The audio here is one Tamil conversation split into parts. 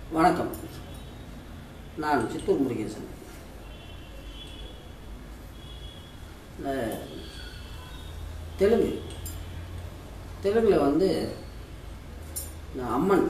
வணக்கம் நான் சித்தூர் முருகேசன் இந்த தெலுங்கு தெலுங்கில் வந்து இந்த அம்மன்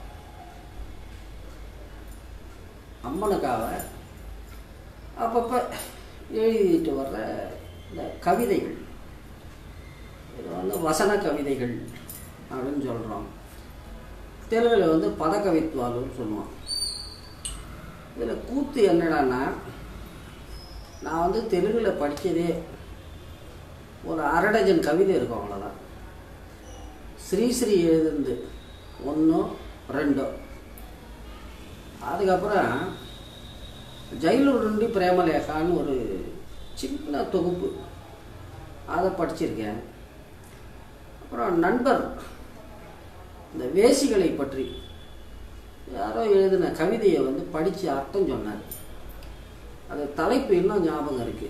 அம்மனுக்காக அப்பப்போ எழுதிட்டு வர்ற இந்த கவிதைகள் இது வந்து வசன கவிதைகள் அப்படின்னு சொல்கிறோம் தெலுங்கில் வந்து பதக்கவித்வாலுன்னு சொல்லுவான் இதில் கூத்து என்னடான்னா நான் வந்து தெலுங்கில் படித்ததே ஒரு அரை டஜன் கவிதை இருக்கும் அவ்வளோதான் ஸ்ரீஸ்ரீ எழுதுந்து ஒன்றோ ரெண்டோ அதுக்கப்புறம் ஜெயிலூர் నుండి பிரேமலேகான்னு ஒரு சின்ன தொகுப்பு அதை படிச்சிருக்கேன் அப்புறம் நண்பர் இந்த வேசிகளை பற்றி யாரோ எழுதின கவிதையை வந்து படித்து அர்த்தம் சொன்னார் அது தலைப்பு இன்னும் ஞாபகம் இருக்கு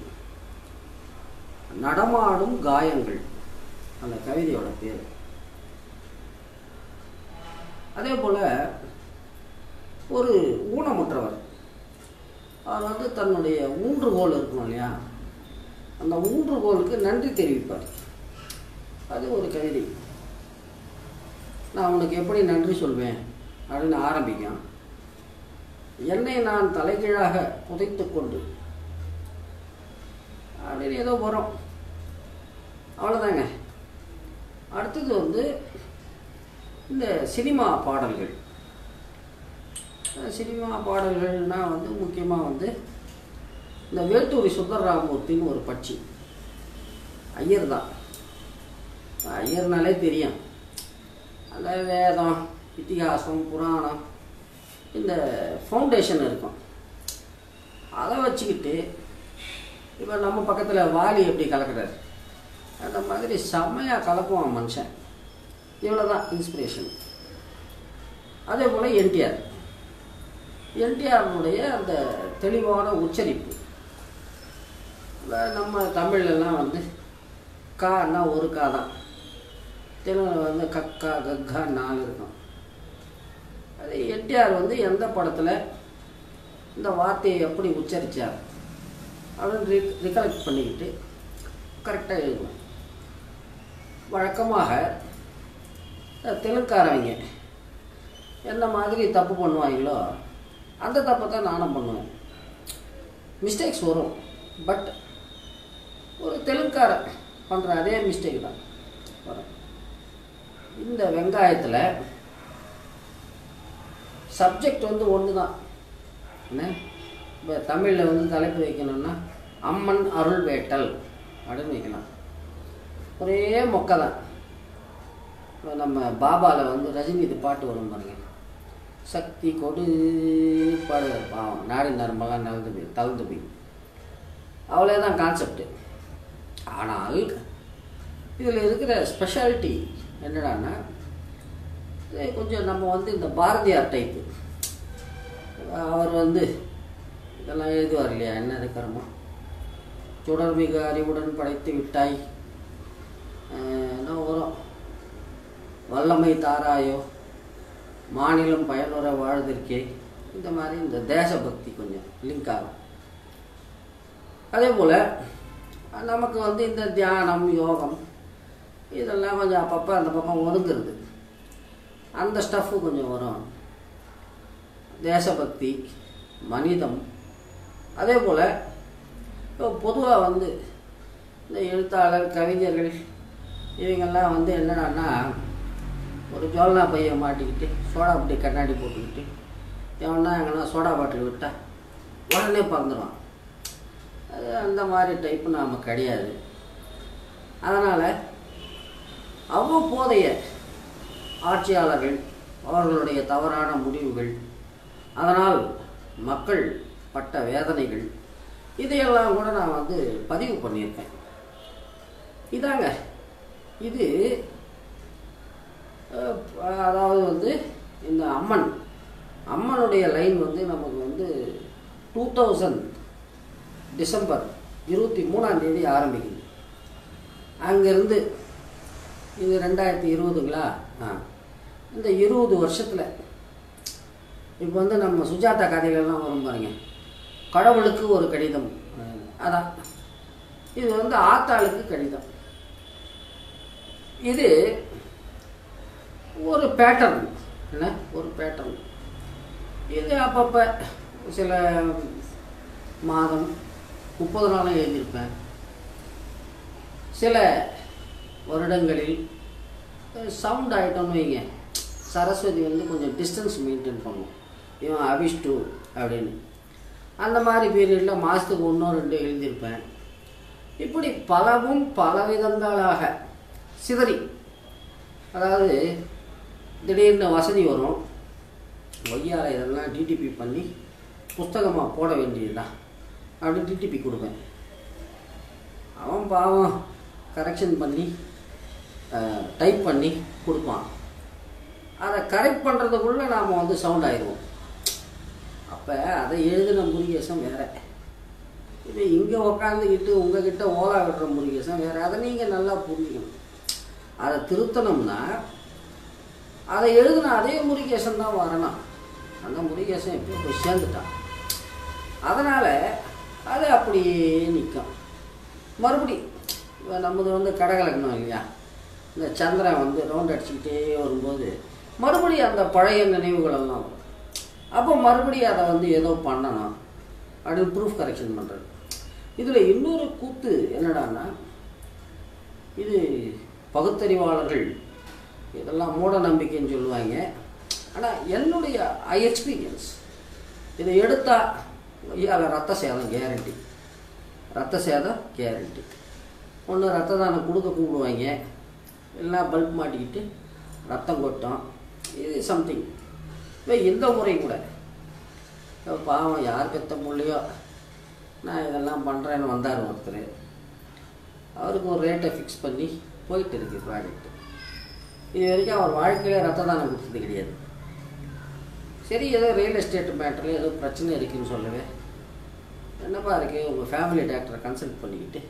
நடமாடும் காயங்கள் அந்த கவிதையோட பேர் அதே போல் ஒரு ஊனமுற்றவர் அவர் வந்து தன்னுடைய ஊன்றுகோல் இருக்கும் இல்லையா அந்த ஊன்றுகோலுக்கு நன்றி தெரிவிப்பார் அது ஒரு கவிதை நான் உனக்கு எப்படி நன்றி சொல்வேன் அப்படின்னு ஆரம்பிக்கும் என்னை நான் தலைகீழாக புதைத்து கொண்டு அப்படின்னு ஏதோ வரும் அவ்வளோதாங்க அடுத்தது வந்து இந்த சினிமா பாடல்கள் சினிமா பாடல்கள்னால் வந்து முக்கியமாக வந்து இந்த வேட்டூரி சுந்தரராமூர்த்தின்னு ஒரு பட்சி ஐயர் தான் ஐயர்னாலே தெரியும் அந்த வேதம் இத்திகாசம் புராணம் இந்த ஃபவுண்டேஷன் இருக்கும் அதை வச்சுக்கிட்டு இப்போ நம்ம பக்கத்தில் வாலி எப்படி கலக்கிறாரு அந்த மாதிரி செம்மையாக கலக்குவான் மனுஷன் இவ்வளோ தான் இன்ஸ்பிரேஷன் அதே போல் என்டிஆர் என்டிஆருடைய அந்த தெளிவான உச்சரிப்பு நம்ம தமிழ்லலாம் வந்து கான்னா ஒரு கா தான் தெலுங்கில் வந்து கக்கா கக்கா நாலு இருக்கும் அது என்டிஆர் வந்து எந்த படத்தில் இந்த வார்த்தையை எப்படி உச்சரித்தார் அப்படின்னு ரி ரிகலெக்ட் பண்ணிக்கிட்டு கரெக்டாக எழுதணும் வழக்கமாக தெலுங்காரவங்க என்ன மாதிரி தப்பு பண்ணுவாங்களோ அந்த தப்பை தான் நானும் பண்ணுவேன் மிஸ்டேக்ஸ் வரும் பட் ஒரு தெலுங்கார பண்ணுற அதே மிஸ்டேக் தான் வரும் இந்த வெங்காயத்தில் சப்ஜெக்ட் வந்து ஒன்று தான் என்ன இப்போ தமிழில் வந்து தலைப்பு வைக்கணும்னா அம்மன் அருள் வேட்டல் அப்படின்னு வைக்கலாம் ஒரே மொக்கை தான் இப்போ நம்ம பாபாவில் வந்து ரஜினி இது பாட்டு வரும் பாருங்க சக்தி கொடு பாடுவார் பாவம் நாடு நரம்பெல்லாம் நலந்து போய் தளர்ந்து போய் அவ்வளோ தான் கான்செப்டு ஆனால் இதில் இருக்கிற ஸ்பெஷாலிட்டி என்னடான்னா இது கொஞ்சம் நம்ம வந்து இந்த பாரதியார் டைப்பு அவர் வந்து இதெல்லாம் எழுதுவார் இல்லையா என்ன இருக்கிறோமோ சுடர்மிகு அறிவுடன் படைத்து விட்டாய் என்ன வரும் வல்லமை தாராயோ மாநிலம் பயனுற வாழ்தற்கே இந்த மாதிரி இந்த தேசபக்தி கொஞ்சம் லிங்க் ஆகும் அதே போல் நமக்கு வந்து இந்த தியானம் யோகம் இதெல்லாம் கொஞ்சம் அப்பப்போ அந்த பக்கம் ஒதுங்குறது அந்த ஸ்டஃப்பு கொஞ்சம் வரும் தேசபக்தி மனிதம் அதே போல் இப்போ பொதுவாக வந்து இந்த எழுத்தாளர் கவிஞர்கள் இவங்கெல்லாம் வந்து என்னடான்னா ஒரு ஜோல்னா பையை மாட்டிக்கிட்டு சோடா புட்டி கண்ணாடி போட்டுக்கிட்டு எவனா எங்கன்னா சோடா பாட்டில் விட்டால் உடனே பறந்துடுவான் அது அந்த மாதிரி டைப்பு நாம் கிடையாது அதனால் அவ்வப்போதைய ஆட்சியாளர்கள் அவர்களுடைய தவறான முடிவுகள் அதனால் மக்கள் பட்ட வேதனைகள் இதையெல்லாம் கூட நான் வந்து பதிவு பண்ணியிருக்கேன் இதாங்க இது அதாவது வந்து இந்த அம்மன் அம்மனுடைய லைன் வந்து நமக்கு வந்து டூ தௌசண்ட் டிசம்பர் இருபத்தி மூணாம் தேதி ஆரம்பிக்குது அங்கேருந்து இது ரெண்டாயிரத்தி இருபதுங்களா ஆ இந்த இருபது வருஷத்தில் இப்போ வந்து நம்ம சுஜாதா கதையிலலாம் வரும் பாருங்க கடவுளுக்கு ஒரு கடிதம் அஹ் அதான் இது வந்து ஆத்தாளுக்கு கடிதம் இது ஒரு பேட்டர்ன் என்ன ஒரு பேட்டர்ன் இது அப்பப்போ சில மாதம் முப்பது நாளும் எழுதியிருப்பேன் சில வருடங்களில் சவுண்ட் ஆகிட்டோம்னு வைங்க சரஸ்வதி வந்து கொஞ்சம் டிஸ்டன்ஸ் மெயின்டைன் பண்ணும் இவன் அபிஷ் டூ அப்படின்னு அந்த மாதிரி பீரியடில் மாதத்துக்கு ஒன்றோ ரெண்டு எழுதியிருப்பேன் இப்படி பலவும் பலவிதங்களாக சிதறி அதாவது திடீர்னு வசதி வரும் ஒய்யார இதெல்லாம் டிடிபி பண்ணி புஸ்தகமாக போட வேண்டியதுதான் அப்படி டிடிபி கொடுப்பேன் அவன் பாவம் கரெக்ஷன் பண்ணி டைப் பண்ணி கொடுப்பான் அதை கரெக்ட் பண்ணுறதுக்குள்ளே நாம் வந்து சவுண்ட் ஆயிடுவோம் அப்போ அதை எழுதின முருகேசன் வேற இது இங்கே உக்காந்துக்கிட்டு உங்ககிட்ட ஓலா விடுற முருகேசன் வேற அதை நீங்கள் நல்லா புரிஞ்சுக்கணும் அதை திருத்தணும்னா அதை எழுதின அதே முருகேசன் தான் வரணும் அந்த முருகேசன் எப்படியும் போய் சேர்ந்துட்டான் அதனால் அது அப்படியே நிற்கும் மறுபடி இப்ப நம்மது வந்து கடகலக்கணம் இல்லையா இந்த சந்திரன் வந்து ரவுண்ட் அடிச்சுக்கிட்டே வரும்போது மறுபடியும் அந்த பழைய நினைவுகள் எல்லாம் வரும் அப்போ மறுபடியும் அதை வந்து ஏதோ பண்ணணும் அப்படின்னு ப்ரூஃப் கரெக்ஷன் பண்ணுறது இதில் இன்னொரு கூத்து என்னடான்னா இது பகுத்தறிவாளர்கள் இதெல்லாம் மூட நம்பிக்கைன்னு சொல்லுவாங்க ஆனால் என்னுடைய ஐ எக்ஸ்பீரியன்ஸ் இதை எடுத்தால் ஐயாவில் ரத்த சேதம் கேரண்டி ரத்த சேதம் கேரண்டி ஒன்று ரத்த தானம் கொடுக்க கூப்பிடுவாங்க எல்லாம் பல்ப் மாட்டிக்கிட்டு ரத்தம் கொட்டும் இது சம்திங் இப்போ இந்த முறை கூட இப்ப பாவம் யார் பெத்த பிள்ளையோ நான் இதெல்லாம் பண்ணுறேன்னு வந்தார் ஒருத்தர் அவருக்கு ஒரு ரேட்டை ஃபிக்ஸ் பண்ணி போயிட்டு இருக்கு ப்ராடக்ட் இது வரைக்கும் அவர் வாழ்க்கையில் ரத்த தானம் கொடுத்தது கிடையாது சரி ஏதோ ரியல் எஸ்டேட் மேட்டரில் ஏதோ பிரச்சனை இருக்குன்னு சொல்லவே என்னப்பா இருக்கு உங்கள் ஃபேமிலி டாக்டரை கன்சல்ட் பண்ணிக்கிட்டு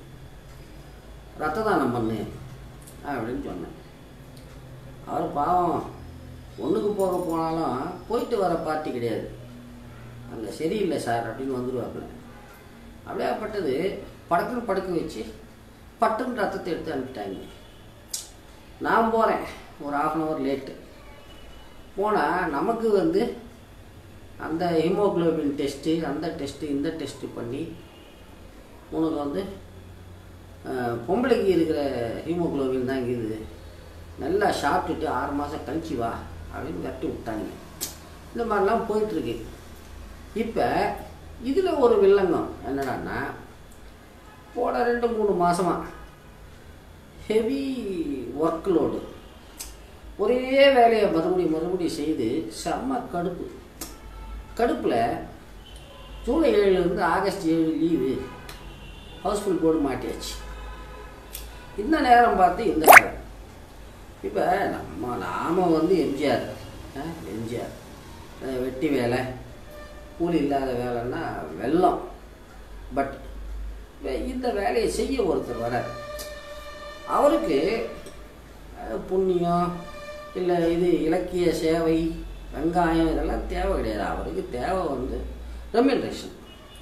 ரத்த தானம் பண்ணு அப்படின்னு சொன்னேன் அவர் பாவம் ஒன்றுக்கு போக போனாலும் போயிட்டு வர பார்ட்டி கிடையாது அங்கே சரியில்லை சார் அப்படின்னு வந்துடுவாப்புல அப்படியாப்பட்டது படக்குன்னு படுக்க வச்சு பட்டுன்னு ரத்தத்தை எடுத்து அனுப்பிட்டாங்க நான் போகிறேன் ஒரு ஆஃப் அன் ஹவர் லேட்டு போனால் நமக்கு வந்து அந்த ஹீமோகுளோபின் டெஸ்ட்டு அந்த டெஸ்ட்டு இந்த டெஸ்ட்டு பண்ணி உனக்கு வந்து அஹ், பொம்பளைக்கு இருக்கிற ஹீமோகுளோபின் தான் இருக்குது நல்லா சாப்பிட்டுட்டு ஆறு மாதம் கழிச்சு வா அப்படின்னு கட்டி விட்டாங்க இந்த மாதிரிலாம் போயிட்டுருக்கு இப்போ இதில் ஒரு வில்லங்கம் என்னடான்னா போன ரெண்டு மூணு மாதமாக ஹெவி ஒர்க் லோடு ஒரே வேலையை மறுபடியும் மறுபடியும் செய்து செம்ம கடுப்பு கடுப்பில் ஜூலை ஏழுலேருந்து ஆகஸ்ட் ஏழு லீவு ஹவுஸ்ஃபுல் போர்டு மாட்டியாச்சு இந்த நேரம் பார்த்து இந்த நேரம் இப்போ நம்ம நாம வந்து எம்ஜிஆர் ஆ, எம்ஜிஆர் அஹ் வெட்டி வேலை கூலி இல்லாத வேலைன்னா வெள்ளம் பட் இந்த வேலையை செய்ய ஒருத்தர் வரார் அவருக்கு அஹ், புண்ணியம் இல்லை இது இலக்கிய சேவை வெங்காயம் இதெல்லாம் தேவை கிடையாது அவருக்கு தேவை வந்து ரெமினரேஷன்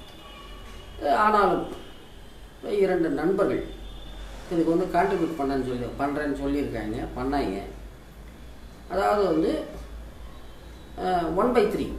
ஆனாலும் இப்ப இரண்டு நண்பர்கள் இதுக்கு வந்து கான்ட்ரிபியூட் பண்ணன்னு சொல்லி பண்ணுறேன்னு சொல்லியிருக்காங்க பண்ணாங்க அதாவது வந்து ஒன் பை த்ரீ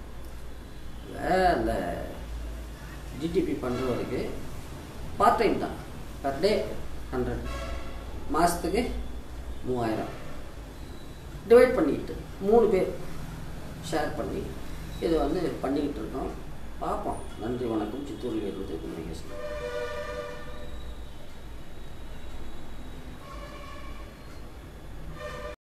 அந்த ஜிடிபி பண்ணுறவருக்கு பார்ட் டைம் தான் பர் டே ஹண்ட்ரட் மாதத்துக்கு மூவாயிரம் டிவைட் பண்ணிக்கிட்டு மூணு பேர் ஷேர் பண்ணி இதை வந்து பண்ணிக்கிட்டு இருக்கோம் பார்ப்போம் நன்றி வணக்கம் சித்தூரில் இருந்து முருகேசன்